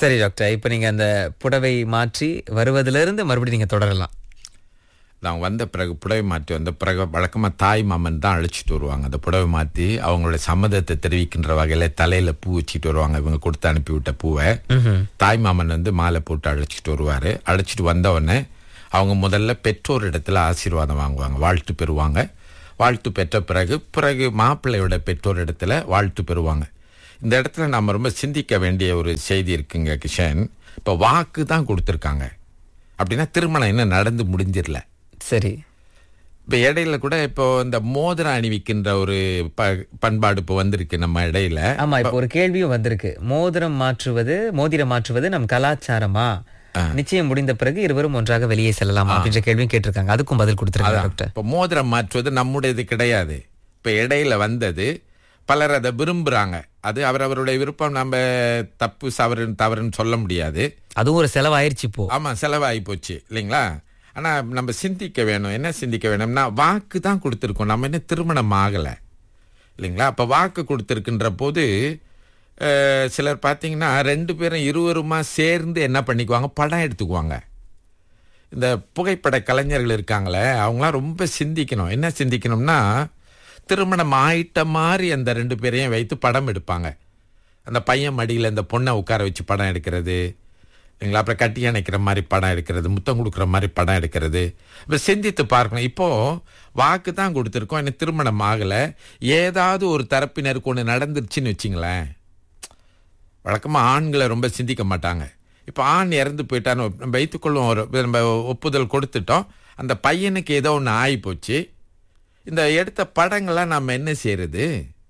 சரி டாக்டர் இப்ப நீங்க அந்த புடவை மாற்றி வருவதிலிருந்து மறுபடியும் நீங்க தொடரலாம் நான் வந்த பிறகு புடவை மாற்றி வந்த பிறகு வழக்கமாக தாய் மாமன் தான் அழைச்சிட்டு வருவாங்க அந்த புடவை மாற்றி அவங்களோட சம்மதத்தை தெரிவிக்கின்ற வகையில் தலையில் பூ வச்சுட்டு வருவாங்க இவங்க கொடுத்து அனுப்பி விட்ட பூவை தாய் மாமன் வந்து மாலை போட்டு அழைச்சிட்டு வருவார் அழைச்சிட்டு வந்தவொடனே அவங்க முதல்ல பெற்றோர் இடத்துல ஆசீர்வாதம் வாங்குவாங்க வாழ்த்து பெறுவாங்க வாழ்த்து பெற்ற பிறகு பிறகு மாப்பிள்ளையோட பெற்றோர் இடத்துல வாழ்த்து பெறுவாங்க இந்த இடத்துல நம்ம ரொம்ப சிந்திக்க வேண்டிய ஒரு செய்தி இருக்குங்க கிஷன் இப்போ வாக்கு தான் கொடுத்துருக்காங்க அப்படின்னா திருமணம் இன்னும் நடந்து முடிஞ்சிடல சரி இப்போ இடையில கூட இப்போ இந்த மோதிரம் அணிவிக்கின்ற ஒரு ப பண்பாடு இப்போ வந்திருக்கு நம்ம இடையில ஆமா இப்போ ஒரு கேள்வியும் வந்திருக்கு மோதிரம் மாற்றுவது மோதிரம் மாற்றுவது நம் கலாச்சாரமா நிச்சயம் முடிந்த பிறகு இருவரும் ஒன்றாக வெளியே செல்லலாமா அப்படின்ற கேள்வியும் கேட்டிருக்காங்க அதுக்கும் பதில் கொடுத்திருக்காங்க டாக்டர் இப்போ மோதிரம் மாற்றுவது நம்முடையது கிடையாது இப்போ இடையில வந்தது பலர் அதை விரும்புறாங்க அது அவரவருடைய விருப்பம் நம்ம தப்பு சவறுன்னு தவறுன்னு சொல்ல முடியாது அதுவும் ஒரு செலவாயிருச்சு இப்போ ஆமா செலவாகி போச்சு இல்லைங்களா ஆனா நம்ம சிந்திக்க வேணும் என்ன சிந்திக்க வேணும்னா வாக்கு தான் கொடுத்துருக்கோம் நம்ம என்ன திருமணம் ஆகலை இல்லைங்களா அப்போ வாக்கு கொடுத்துருக்குன்ற போது அஹ், சிலர் பார்த்தீங்கன்னா ரெண்டு பேரும் இருவருமா சேர்ந்து என்ன பண்ணிக்குவாங்க படம் எடுத்துக்குவாங்க இந்த புகைப்பட கலைஞர்கள் இருக்காங்களே அவங்களாம் ரொம்ப சிந்திக்கணும் என்ன சிந்திக்கணும்னா திருமணம் ஆயிட்ட மாதிரி அந்த ரெண்டு பேரையும் வைத்து படம் எடுப்பாங்க அந்த பையன் மடியில் இந்த பொண்ணை உட்கார வச்சு படம் எடுக்கிறது இல்லைங்களா அப்புறம் கட்டி அணைக்கிற மாதிரி படம் எடுக்கிறது முத்தம் கொடுக்குற மாதிரி படம் எடுக்கிறது இப்போ சிந்தித்து பார்க்கணும் இப்போ வாக்கு தான் கொடுத்துருக்கோம் எனக்கு திருமணம் ஆகலை ஏதாவது ஒரு தரப்பினருக்கு ஒன்று நடந்துருச்சுன்னு வச்சிங்களேன் வழக்கமாக ஆண்களை ரொம்ப சிந்திக்க மாட்டாங்க இப்போ ஆண் இறந்து போயிட்டான்னு நம்ம வைத்துக்கொள்வோம் ஒரு நம்ம ஒப்புதல் கொடுத்துட்டோம் அந்த பையனுக்கு ஏதோ ஒன்று ஆகி போச்சு இந்த எடுத்த படங்கள்லாம் நம்ம என்ன செய்யறது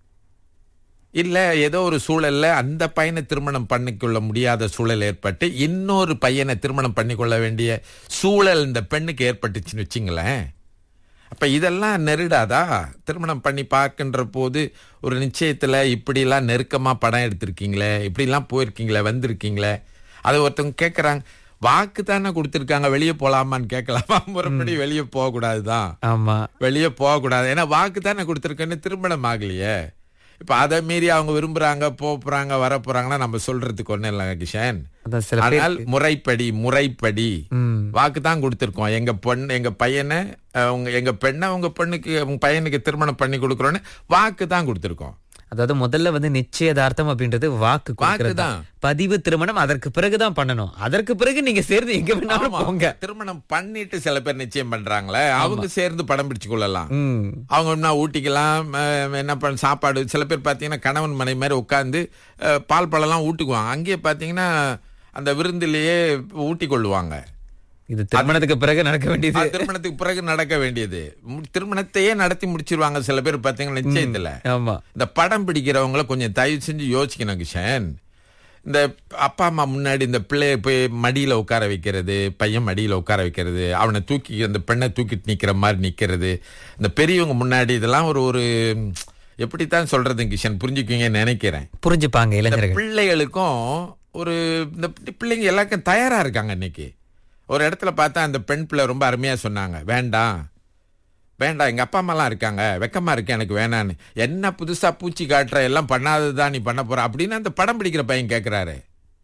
இல்லை ஏதோ ஒரு சூழல்ல அந்த பையனை திருமணம் பண்ணிக்கொள்ள முடியாத சூழல் ஏற்பட்டு இன்னொரு பையனை திருமணம் பண்ணிக்கொள்ள வேண்டிய சூழல் இந்த பெண்ணுக்கு ஏற்பட்டுச்சுன்னு வச்சுங்களேன் அப்ப இதெல்லாம் நெருடாதா திருமணம் பண்ணி பார்க்கின்ற போது ஒரு நிச்சயத்துல இப்படிலாம் நெருக்கமா படம் எடுத்திருக்கீங்களே இப்படிலாம் போயிருக்கீங்களே வந்திருக்கீங்களே அது ஒருத்தவங்க கேட்குறாங்க வாக்கு தானே கொடுத்துருக்காங்க வெளியே போலாமான்னு கேட்கலாமா முறைப்படி வெளியே போகக்கூடாதுதான் ஆமா வெளியே போகக்கூடாது ஏன்னா வாக்கு தானே கொடுத்துருக்கேன்னு திருமணம் ஆகலையே இப்போ அதை மீறி அவங்க விரும்புறாங்க போக போறாங்க வர போறாங்கன்னா நம்ம சொல்றதுக்கு ஒன்றும் இல்லைங்க கிஷன் அதான் சில பேர் ஆனால் முறைப்படி முறைப்படி ம். வாக்கு தான் கொடுத்துருக்கோம் எங்க பொண்ணு எங்க பையனை அஹ், உங்க எங்க பெண்ணை உங்க பொண்ணுக்கு உங்க பையனுக்கு திருமணம் பண்ணி கொடுக்குறோன்னு வாக்கு தான் கொடுத்துருக்கோம் அதாவது முதல்ல வந்து நிச்சயதார்த்தம் அப்படின்றது வாக்கு கொடுக்கிறது தான். பதிவு திருமணம் அதற்கு பிறகுதான் பண்ணணும் அதற்கு பிறகு நீங்க சேர்ந்து எங்க வேணாலும் ஆமா. போங்க திருமணம் பண்ணிட்டு சில பேர் நிச்சயம் பண்றாங்களே அவங்க சேர்ந்து படம் பிடிச்சு கொள்ளலாம் ம் அவங்க என்ன ஊட்டிக்கலாம் அஹ், என்ன பண்ண சாப்பாடு சில பேர் பார்த்தீங்கன்னா கணவன் மனைவி மாதிரி உட்காந்து பால் பழம்லாம் ஊட்டுக்குவாங்க அங்கேயே பார்த்தீங்கன்னா அந்த விருந்திலேயே ஊட்டி கொள்ளுவாங்க இது திருமணத்துக்கு பிறகு நடக்க வேண்டியது அது திருமணத்துக்கு பிறகு நடக்க வேண்டியது மு- திருமணத்தையே நடத்தி முடிச்சிருவாங்க சில பேர் பார்த்தீங்கன்னா நிச்சயத்துல ஆமா இந்த படம் பிடிக்கிறவங்கள கொஞ்சம் தயவு செஞ்சு யோசிக்கணும் கிஷன் இந்த அப்பா அம்மா முன்னாடி இந்த பிள்ளைய போய் மடியில உட்கார வைக்கிறது பையன் மடியில உட்கார வைக்கிறது அவனை தூக்கி அந்த பெண்ணை தூக்கிட்டு நிக்கிற மாதிரி நிக்கிறது இந்த பெரியவங்க முன்னாடி இதெல்லாம் ஒரு ஒரு ம், எப்படித்தான் சொல்றது கிஷன் புரிஞ்சுக்குவீங்கன்னு நினைக்கிறேன் புரிஞ்சுப்பாங்க இந்த இளைஞர்கள் பிள்ளைகளுக்கும் ஒரு இந்த பிள்ளைங்க எல்லாருக்கும் தயாரா இருக்காங்க இன்னைக்கு ஒரு இடத்துல பார்த்தா அந்த பெண் பிள்ளை ரொம்ப அருமையா சொன்னாங்க வேண்டாம் வேண்டாம் எங்க அப்பா அம்மாலாம் இருக்காங்க வெக்கமா இருக்கு எனக்கு வேணான்னு என்ன புதுசா பூச்சி காட்டுற எல்லாம் பண்ணாததுதான் நீ பண்ண போற அப்படின்னு அந்த படம் பிடிக்கிற பையன் கேட்கிறாரு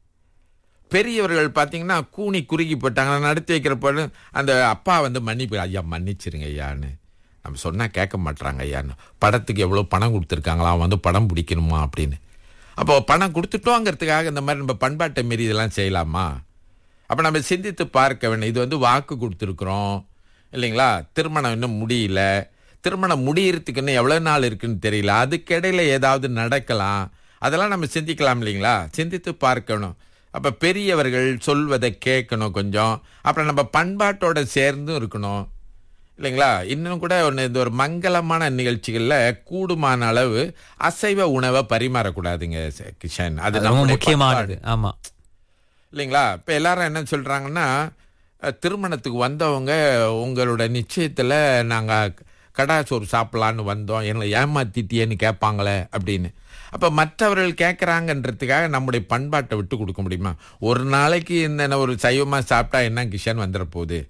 பெரியவர்கள் பார்த்தீங்கன்னா கூனி குறுகி போட்டாங்க நான் நடத்தி வைக்கிற பொழுது அந்த அப்பா வந்து மன்னிப்பு ஐயா மன்னிச்சிருங்க ஐயான்னு நம்ம சொன்னா கேட்க மாட்றாங்க ஐயான்னு படத்துக்கு எவ்வளோ பணம் கொடுத்துருக்காங்களா அவன் வந்து படம் பிடிக்கணுமா அப்படின்னு அப்போ பணம் கொடுத்துட்டோங்கிறதுக்காக இந்த மாதிரி நம்ம பண்பாட்டை மீறி இதெல்லாம் செய்யலாமா அப்போ நம்ம சிந்தித்து பார்க்க வேண்டும் இது வந்து வாக்கு கொடுத்துருக்குறோம் இல்லைங்களா திருமணம் இன்னும் முடியல திருமணம் முடியறதுக்கு இன்னும் எவ்வளோ நாள் இருக்குன்னு தெரியல அதுக்கிடையில ஏதாவது நடக்கலாம் அதெல்லாம் நம்ம சிந்திக்கலாம் இல்லைங்களா சிந்தித்து பார்க்கணும் அப்போ பெரியவர்கள் சொல்வதை கேட்கணும் கொஞ்சம் அப்புறம் நம்ம பண்பாட்டோட சேர்ந்தும் இருக்கணும் இல்லைங்களா இன்னும் கூட ஒன்று இந்த ஒரு மங்களமான நிகழ்ச்சிகளில் கூடுமான அளவு அசைவ உணவை பரிமாறக்கூடாதுங்க ச- கிஷன் அது அது ரொம்ப நம்முடைய முக்கியமானது ஆமா இல்லைங்களா இப்போ எல்லாரும் என்ன சொல்றாங்கன்னா அஹ், திருமணத்துக்கு வந்தவங்க உங்களோட நிச்சயத்துல நாங்க கடா சோறு சாப்பிடலான்னு வந்தோம் என்னை ஏமாத்திட்டியேன்னு கேட்பாங்களே அப்படின்னு அப்ப மற்றவர்கள் கேட்கறாங்கன்றதுக்காக நம்முடைய பண்பாட்டை விட்டு கொடுக்க முடியுமா ஒரு நாளைக்கு இந்த ஒரு சைவமா சாப்பிட்டா என்ன கிஷன் வந்துட போகுது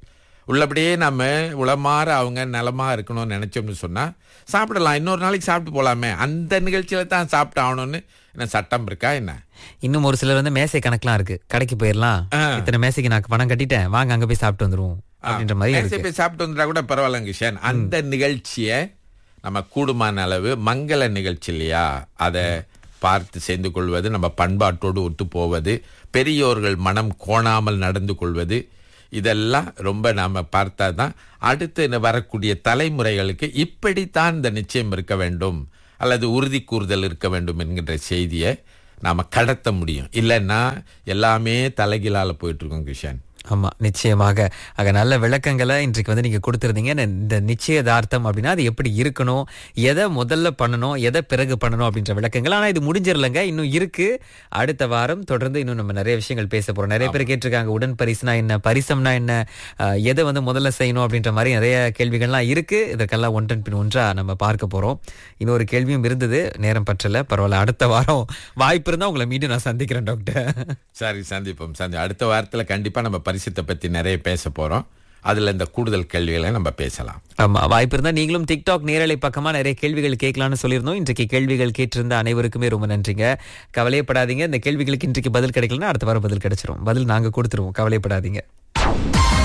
உள்ளபடியே நம்ம உளமாற அவங்க நலமா இருக்கணும்னு நினைச்சோம்னு சொன்னா சாப்பிடலாம் இன்னொரு நாளைக்கு சாப்பிட்டு போலாமே அந்த நிகழ்ச்சியில தான் சாப்பிட்டு ஆகணும்னு என்ன சட்டம் இருக்கா என்ன இன்னும் ஒரு சிலர் வந்து மேசை கணக்கெல்லாம் இருக்கு கடைக்கு போயிடலாம் இத்தனை மேசைக்கு நான் பணம் கட்டிட்டேன் வாங்க அங்க போய் சாப்பிட்டு வந்துருவோம் அப்படின்ற மாதிரி மேசை இருக்கு போய் சாப்பிட்டு வந்துட்டா கூட பரவாயில்ல கிஷன் அந்த நிகழ்ச்சியை நம்ம கூடுமான அளவு மங்கள நிகழ்ச்சி இல்லையா அதை பார்த்து சேர்ந்து கொள்வது நம்ம பண்பாட்டோடு ஒத்து போவது பெரியோர்கள் மனம் கோணாமல் நடந்து கொள்வது இதெல்லாம் ரொம்ப நாம பார்த்தா தான் அடுத்து இந்த வரக்கூடிய தலைமுறைகளுக்கு இப்படித்தான் இந்த நிச்சயம் இருக்க வேண்டும் அல்லது உறுதி கூறுதல் இருக்க வேண்டும் என்கின்ற செய்தியை நாம கடத்த முடியும் இல்லைன்னா எல்லாமே தலைகீழால போயிட்டு இருக்கோம் கிஷன் ஆமா நிச்சயமாக ஆக நல்ல விளக்கங்களை இன்றைக்கு வந்து நீங்க கொடுத்திருந்தீங்க இந்த- இந்த நிச்சயதார்த்தம் அப்படின்னா அது எப்படி இருக்கணும் எதை முதல்ல பண்ணணும் எதை பிறகு பண்ணணும் அப்படின்ற விளக்கங்கள் ஆனா இது முடிஞ்சிரலங்க இன்னும் இருக்கு அடுத்த வாரம் தொடர்ந்து இன்னும் நம்ம நிறைய விஷயங்கள் பேச போறோம் நிறைய பேர் கேட்டிருக்காங்க உடன் பரிசுனா என்ன பரிசம்னா என்ன அஹ், எதை வந்து முதல்ல செய்யணும் அப்படின்ற மாதிரி நிறைய கேள்விகள்லாம் இருக்கு இதற்கெல்லாம் ஒன்றன் பின் ஒன்றா நம்ம பார்க்க போறோம் இன்னொரு கேள்வியும் இருந்தது நேரம் பற்றல பரவாயில்ல அடுத்த வாரம் வாய்ப்பு இருந்தா உங்களை மீண்டும் நான் சந்திக்கிறேன் டாக்டர் சரி சந்திப்போம் சந்தி அடுத்த வாரத்துல கண்டிப்பா நம்ம பரிசுத்தை பத்தி நிறைய பேச போறோம் அதுல இந்த கூடுதல் கேள்விகளை நம்ம பேசலாம் ஆமா வாய்ப்பு இருந்தா நீங்களும் டிக்டாக் நேரலை பக்கமா நிறைய கேள்விகள் கேட்கலாம்னு சொல்லியிருந்தோம் இன்றைக்கு கேள்விகள் கேட்டிருந்த அனைவருக்குமே ரொம்ப நன்றிங்க கவலையப்படாதீங்க இந்த கேள்விகளுக்கு இன்றைக்கு பதில் கிடைக்கலன்னா அடுத்த வாரம் பதில் கிடைச்சிரும் பதில் நாங்க கொடுத்துருவோம் கவலைப்படாதீங்க